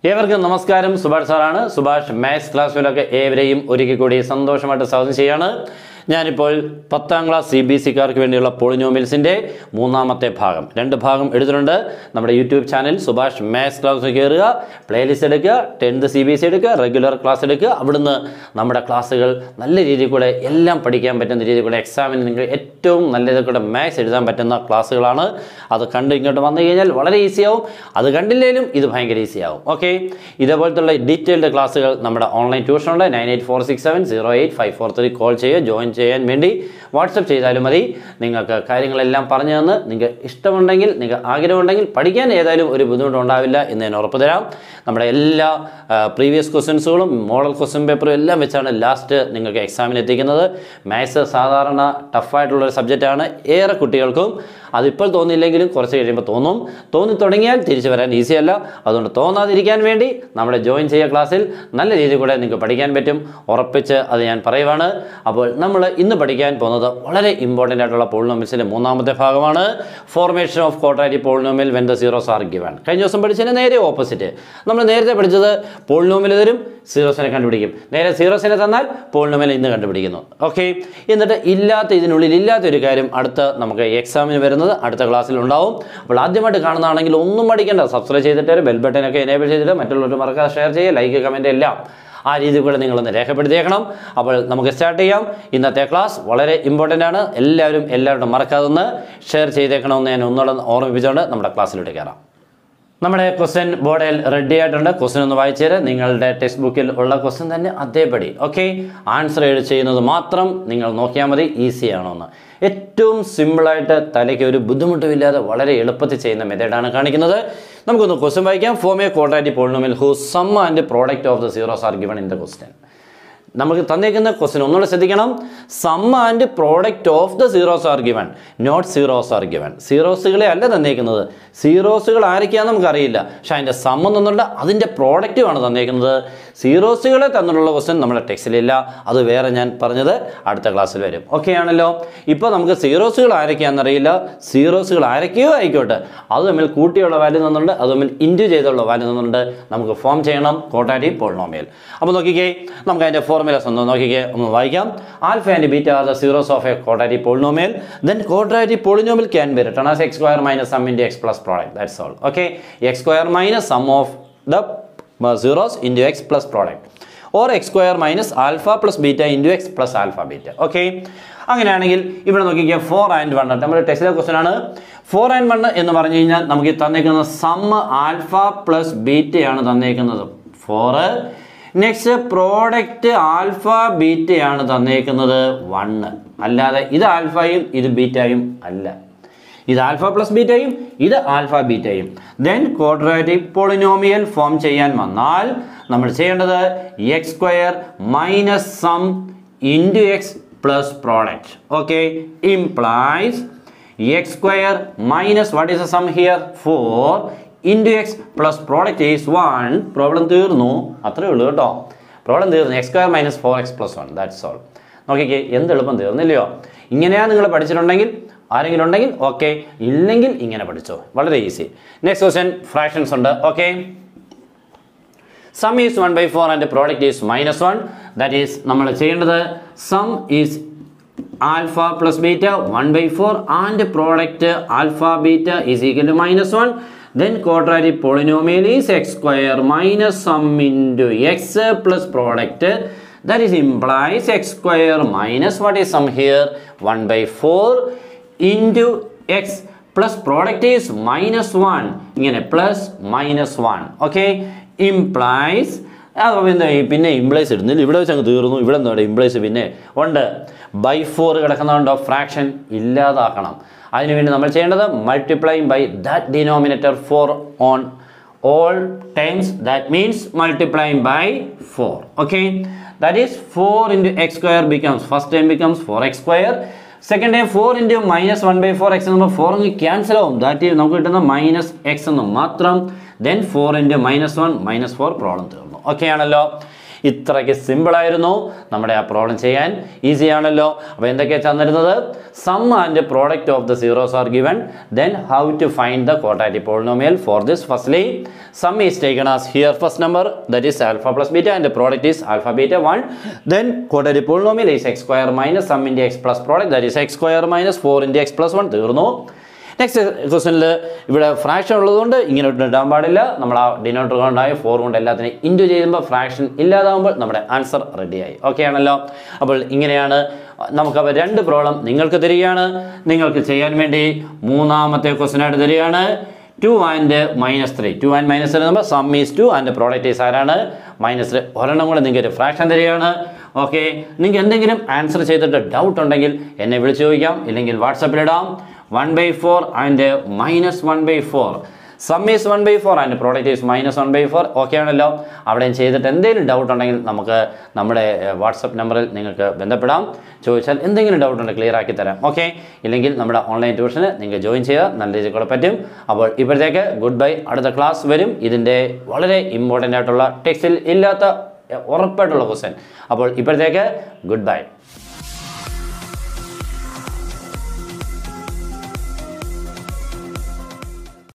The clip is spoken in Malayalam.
ഏവർക്കും നമസ്കാരം സുഭാഷ് സാറാണ് സുഭാഷ് മാത്സ് ക്ലാസ്സിലൊക്കെ ഏവരെയും ഒരിക്കൽ കൂടി സന്തോഷമായിട്ട് സ്വാഗതം ചെയ്യാണ് ഞാനിപ്പോൾ പത്താം ക്ലാസ് സി ബി സിക്കാർക്ക് വേണ്ടിയുള്ള പോളിനോമിൽസിൻ്റെ മൂന്നാമത്തെ ഭാഗം രണ്ട് ഭാഗം എടുത്തിട്ടുണ്ട് നമ്മുടെ YouTube channel Subhash maths class കയറുക പ്ലേലിസ്റ്റ് എടുക്കുക ടെൻത്ത് സി ബി എസ് എടുക്കുക റെഗുലർ ക്ലാസ് എടുക്കുക അവിടുന്ന് നമ്മുടെ ക്ലാസ്സുകൾ നല്ല രീതിയിൽ കൂടെ എല്ലാം പഠിക്കാൻ പറ്റുന്ന രീതിയിൽ കൂടെ എക്സാമിന് നിങ്ങൾക്ക് ഏറ്റവും നല്ല രീതിയിൽ കൂടെ മാത്സ് എഴുതാൻ പറ്റുന്ന ക്ലാസ്സുകളാണ് അത് കണ്ട് ഇങ്ങോട്ട് വന്നു കഴിഞ്ഞാൽ വളരെ ഈസിയാവും അത് കണ്ടില്ലെങ്കിലും ഇത് ഭയങ്കര ഈസിയാവും ഓക്കെ ഇതേപോലത്തുള്ള ഡീറ്റെയിൽഡ് ക്ലാസ്സുകൾ നമ്മുടെ ഓൺലൈൻ ട്യൂഷനുണ്ട് nine eight four six seven zero eight five four three call ചെയ്യുക ജോയിൻ ചെയ്യാൻ വേണ്ടി വാട്സപ്പ് ചെയ്താലും മതി നിങ്ങൾക്ക് കാര്യങ്ങളെല്ലാം പറഞ്ഞു തന്ന് നിങ്ങൾക്ക് ഇഷ്ടമുണ്ടെങ്കിൽ നിങ്ങൾക്ക് ആഗ്രഹമുണ്ടെങ്കിൽ പഠിക്കാൻ ഏതായാലും ഒരു ബുദ്ധിമുട്ടുണ്ടാവില്ല എന്ന് ഞാൻ ഉറപ്പ് തരാം നമ്മുടെ എല്ലാ പ്രീവിയസ് ക്വസ്റ്റ്യൻസുകളും മോഡൽ ക്വസ്റ്റ്യൻ പേപ്പറും എല്ലാം വെച്ചാണ് ലാസ്റ്റ് നിങ്ങൾക്ക് എക്സാമിന് എത്തിക്കുന്നത് മാത്സ് സാധാരണ ടഫായിട്ടുള്ളൊരു സബ്ജക്റ്റാണ് ഏറെ കുട്ടികൾക്കും അതിപ്പോൾ തോന്നിയില്ലെങ്കിലും കുറച്ച് കഴിയുമ്പോൾ തോന്നും തോന്നി തുടങ്ങിയാൽ തിരിച്ചു വരാൻ ഈസിയല്ല അതുകൊണ്ട് തോന്നാതിരിക്കാൻ വേണ്ടി നമ്മുടെ ജോയിൻ ചെയ്യുക ക്ലാസ്സിൽ നല്ല രീതിയിൽ കൂടെ നിങ്ങൾക്ക് പഠിക്കാൻ പറ്റും ഉറപ്പിച്ച് അത് ഞാൻ പറയുവാണ് അപ്പോൾ നമ്മൾ ഇന്ന് പഠിക്കാൻ പോകുന്നത് വളരെ ഇമ്പോർട്ടൻ്റ് ആയിട്ടുള്ള പോളിനോമിൽസിൻ്റെ മൂന്നാമത്തെ ഭാഗമാണ് formation of quadratic polynomial when the zeros are given കഴിഞ്ഞ ദിവസം പഠിച്ചതിന് നേരെ ഓപ്പോസിറ്റ് നമ്മൾ നേരത്തെ പഠിച്ചത് പോളിനോമിൽ തരും സീറോസിനെ കണ്ടുപിടിക്കും നേരെ സീറോസിനെ തന്നാൽ പോളിനോമിൽ ഇന്ന് കണ്ടുപിടിക്കുന്നു ഓക്കെ എന്നിട്ട് ഇല്ലാത്ത ഇതിനുള്ളിൽ ഇല്ലാത്ത ഒരു കാര്യം അടുത്ത നമുക്ക് എക്സാമിന് വരുന്നത് അടുത്ത ക്ലാസ്സിൽ ഉണ്ടാവും അപ്പോൾ ആദ്യമായിട്ട് കാണുന്നതാണെങ്കിൽ ഒന്നും പഠിക്കേണ്ട സബ്സ്ക്രൈബ് ചെയ്തിട്ട് ബെൽ ബട്ടനൊക്കെ എനേബിൾ ചെയ്തിട്ട് മറ്റുള്ളവർ മറക്കാതെ ഷെയർ ചെയ്യുക ലൈക്ക് കമൻറ്റ് എല്ലാം ആ രീതിയിൽ കൂടെ നിങ്ങളൊന്ന് രേഖപ്പെടുത്തിയേക്കണം അപ്പോൾ നമുക്ക് സ്റ്റാർട്ട് ചെയ്യാം ഇന്നത്തെ ക്ലാസ് വളരെ ഇമ്പോർട്ടൻ്റ് ആണ് എല്ലാവരും എല്ലാവരും മറക്കാതെ ഒന്ന് ഷെയർ ചെയ്തേക്കണമെന്ന് ഞാൻ ഒന്നുകൂടെ ഓർമ്മിപ്പിച്ചുകൊണ്ട് നമ്മുടെ ക്ലാസ്സിലോട്ട് കയറാം നമ്മുടെ ക്വസ്റ്റ്യൻ ബോർഡിൽ റെഡി ആയിട്ടുണ്ട് ക്വസ്റ്റ്യൻ ഒന്ന് വായിച്ചു തരാം നിങ്ങളുടെ ടെക്സ്റ്റ് ബുക്കിൽ ഉള്ള ക്വസ്റ്റ്യൻ തന്നെ അതേപടി ഓക്കെ ആൻസർ എഴുതി ചെയ്യുന്നത് മാത്രം നിങ്ങൾ നോക്കിയാൽ മതി ഈസി ആണോ എന്ന് ഏറ്റവും സിമ്പിളായിട്ട് തലയ്ക്ക് ഒരു ബുദ്ധിമുട്ടുമില്ലാതെ വളരെ എളുപ്പത്തിൽ ചെയ്യുന്ന മെത്തേഡാണ് കാണിക്കുന്നത് നമുക്കൊന്ന് ക്വസ്റ്റ്യൻ വായിക്കാം ഫോം എ കോട്ടാറ്റി polynomial who sum and product of the zeros are given in the question നമുക്ക് തന്നേക്കുന്ന ക്വസ്റ്റ്യൻ ഒന്നുകൂടെ ശ്രദ്ധിക്കണം sum and product of the zeros are given not zeros are given സീറോസുകളെ അല്ല തന്നേക്കുന്നത് സീറോസുകൾ ആരൊക്കെയാണെന്ന് നമുക്കറിയില്ല പക്ഷെ അതിൻ്റെ സം എന്നുണ്ട് അതിൻ്റെ പ്രോഡക്റ്റുമാണ് തന്നേക്കുന്നത് സീറോസുകളെ തന്നിട്ടുള്ള ക്വസ്റ്റ്യൻ നമ്മുടെ ടെക്സ്റ്റിലില്ല അത് വേറെ ഞാൻ പറഞ്ഞത് അടുത്ത ക്ലാസ്സിൽ വരും ഓക്കെ ആണല്ലോ ഇപ്പോൾ നമുക്ക് സീറോസുകൾ ആരൊക്കെയാണെന്നറിയില്ല സീറോസുകൾ ആരൊക്കെയോ ആയിക്കോട്ടെ അത് തമ്മിൽ കൂട്ടിയുള്ള വാല്യൂ തന്നുണ്ട് അത് തമ്മിൽ ഇൻറ്റു ചെയ്തുള്ള വാല്യൂ തന്നുണ്ട് നമുക്ക് ഫോം ചെയ്യണം കോട്ടാരി പോളിനോമിയൽ അപ്പോൾ നോക്കിക്കേ നമുക്ക് അതിൻ്റെ ഫോർമുലാസ് ഒന്ന് നോക്കിക്കേ ഒന്ന് വായിക്കാം alpha and beta are the zeros of a quadratic polynomial then quadratic polynomial can be written as x square minus sum into x plus product that's all okay x square minus sum of the zeros into x plus product or x square minus alpha plus beta into x plus alpha beta okay അങ്ങനെയാണെങ്കിൽ ഇവിടെ നോക്കിക്കുക ഫോർ ആൻഡ് വൺ നമ്മുടെ ടെസ്റ്റിലെ ക്വസ്റ്റൻ ആണ് ഫോർ ആൻഡ് വൺ എന്ന് പറഞ്ഞു കഴിഞ്ഞാൽ നമുക്ക് ഈ തന്നേക്കുന്ന സം ആൽഫ പ്ലസ് ബീറ്റയാണ് തന്നേക്കുന്നത് ഫോറ് നെക്സ്റ്റ് പ്രോഡക്റ്റ് ആൽഫ ബീറ്റയാണ് തന്നേക്കുന്നത് വണ്ണ് അല്ലാതെ ഇത് ആൽഫയും ഇത് ബീറ്റയും അല്ല ഇത് ആൽഫ പ്ലസ് ബീറ്റയും ഇത് ആൽഫ ബീറ്റയും ദെൻ ക്വാഡ്രാറ്റിക് പോളിനോമിയൽ ഫോം ചെയ്യാൻ വന്നാൽ നമ്മൾ ചെയ്യേണ്ടത് x square minus sum into x plus product okay implies x square minus what is a sum here four into x plus product is one problem തീർന്നു അത്രേ ഉള്ളൂ കേട്ടോ പ്രോബ്ലം തീർന്നു x square minus four x plus one that's all നോക്കിക്കേ എന്ത് എളുപ്പം തീർന്നില്ലയോ ഇങ്ങനെയാണ് നിങ്ങൾ പഠിച്ചിട്ടുണ്ടെങ്കിൽ ആരെങ്കിലും ഉണ്ടെങ്കിൽ ഓക്കെ ഇല്ലെങ്കിൽ ഇങ്ങനെ പഠിച്ചോ വളരെ ഈസി നെക്സ്റ്റ് ക്വസ്റ്റ്യൻ ഫ്രാക്ഷൻസ് ഉണ്ട് okay sum is one by four and product is minus one that is നമ്മൾ ചെയ്യേണ്ടത് sum is alpha plus beta one by four and product alpha beta is equal to minus one then quadratic polynomial is x square minus sum into x plus product that is implies x square minus what is sum here 1 by 4 into x plus product is minus 1 ഇങ്ങനെ plus minus 1 okay implies പിന്നെ പിന്നെ ഇംപ്ലൈസ് ഇടുന്നില്ല ഇവിടെ വെച്ച് അങ്ങ് തീർന്നു ഇവിടെ എന്താ ഇംപ്ലൈസ് പിന്നെ ഉണ്ട് ബൈ ഫോർ കിടക്കുന്നതുകൊണ്ടോ ഫ്രാക്ഷൻ ഇല്ലാതാക്കണം അതിനുവേണ്ടി നമ്മൾ ചെയ്യേണ്ടത് multiplying by that denominator four on all times that means multiplying by four okay that is four into x square becomes first time becomes four x square second time four into minus one by four x എന്ന് പറയുമ്പോൾ ഫോർ അങ്ങ് ക്യാൻസൽ ആവും ദാറ്റ് ഈസ് നമുക്ക് കിട്ടുന്ന മൈനസ് എക്സ് എന്ന് മാത്രം then four into minus one minus four problem തീർന്നു ഓക്കെ ആണല്ലോ ഇത്രയ്ക്ക് സിമ്പിളായിരുന്നു നമ്മുടെ ആ പ്രോബ്ലം ചെയ്യാൻ ഈസി ആണല്ലോ അപ്പോൾ എന്തൊക്കെയാണ് തന്നിരുന്നത് sum and product of the zeros are given then how to find the quadratic polynomial for this firstly sum is taken as here first number that is alpha plus beta and product is alpha beta one then quadratic polynomial is x square minus sum into x plus product that is x square minus four into x plus one തീർന്നു നെക്സ്റ്റ് ക്വസ്റ്റനിൽ ഇവിടെ ഫ്രാക്ഷൻ ഉള്ളതുകൊണ്ട് ഇങ്ങനെ ഇടാൻ പാടില്ല നമ്മൾ ആ ഡിനോട്ടർ കൊണ്ടായ ഫോർ കൊണ്ട് എല്ലാത്തിനെയും ഇൻറ്റു ചെയ്യുമ്പോൾ ഫ്രാക്ഷൻ ഇല്ലാതാവുമ്പോൾ നമ്മുടെ ആൻസർ റെഡിയായി ഓക്കെ ആണല്ലോ അപ്പോൾ ഇങ്ങനെയാണ് നമുക്കപ്പോൾ രണ്ട് പ്രോബ്ലം നിങ്ങൾക്ക് തരികയാണ് നിങ്ങൾക്ക് ചെയ്യാൻ വേണ്ടി മൂന്നാമത്തെ ക്വസ്റ്റൻ ആയിട്ട് തരികയാണ് two and minus three two and minus three നമ്മൾ sum is two and product is ആരാണ് മൈനസ് ത്രീ ഒരെണ്ണം കൂടെ നിങ്ങൾക്ക് ഒരു ഫ്രാക്ഷൻ തരികയാണ് ഓക്കെ നിങ്ങൾക്ക് എന്തെങ്കിലും ആൻസർ ചെയ്തിട്ട് ഡൗട്ട് ഉണ്ടെങ്കിൽ എന്നെ വിളിച്ചു ചോദിക്കാം ഇല്ലെങ്കിൽ വാട്സപ്പിലിടാം one by four and minus one by four sum is one by four and product is minus one by four okay ആണല്ലോ അവിടെയും ചെയ്തിട്ട് എന്തെങ്കിലും ഡൗട്ട് ഉണ്ടെങ്കിൽ നമുക്ക് നമ്മുടെ വാട്സപ്പ് നമ്പറിൽ നിങ്ങൾക്ക് ബന്ധപ്പെടാം ചോദിച്ചാൽ എന്തെങ്കിലും ഡൗട്ട് ഉണ്ടെങ്കിൽ ക്ലിയർ ആക്കി തരാം ഓക്കെ ഇല്ലെങ്കിൽ നമ്മുടെ ഓൺലൈൻ ട്യൂഷന് നിങ്ങൾക്ക് ജോയിൻ ചെയ്താൽ നല്ല രീതിയിൽ കൂടെ പറ്റും അപ്പോൾ ഇപ്പോഴത്തേക്ക് ഗുഡ് ബൈ അടുത്ത ക്ലാസ് വരും ഇതിൻ്റെ വളരെ ഇമ്പോർട്ടൻ്റ് ആയിട്ടുള്ള ടെക്സ്റ്റിൽ ഇല്ലാത്ത ഉറപ്പായിട്ടുള്ള ക്വസ്റ്റ്യൻ അപ്പോൾ ഇപ്പോഴത്തേക്ക് ഗുഡ് ബൈ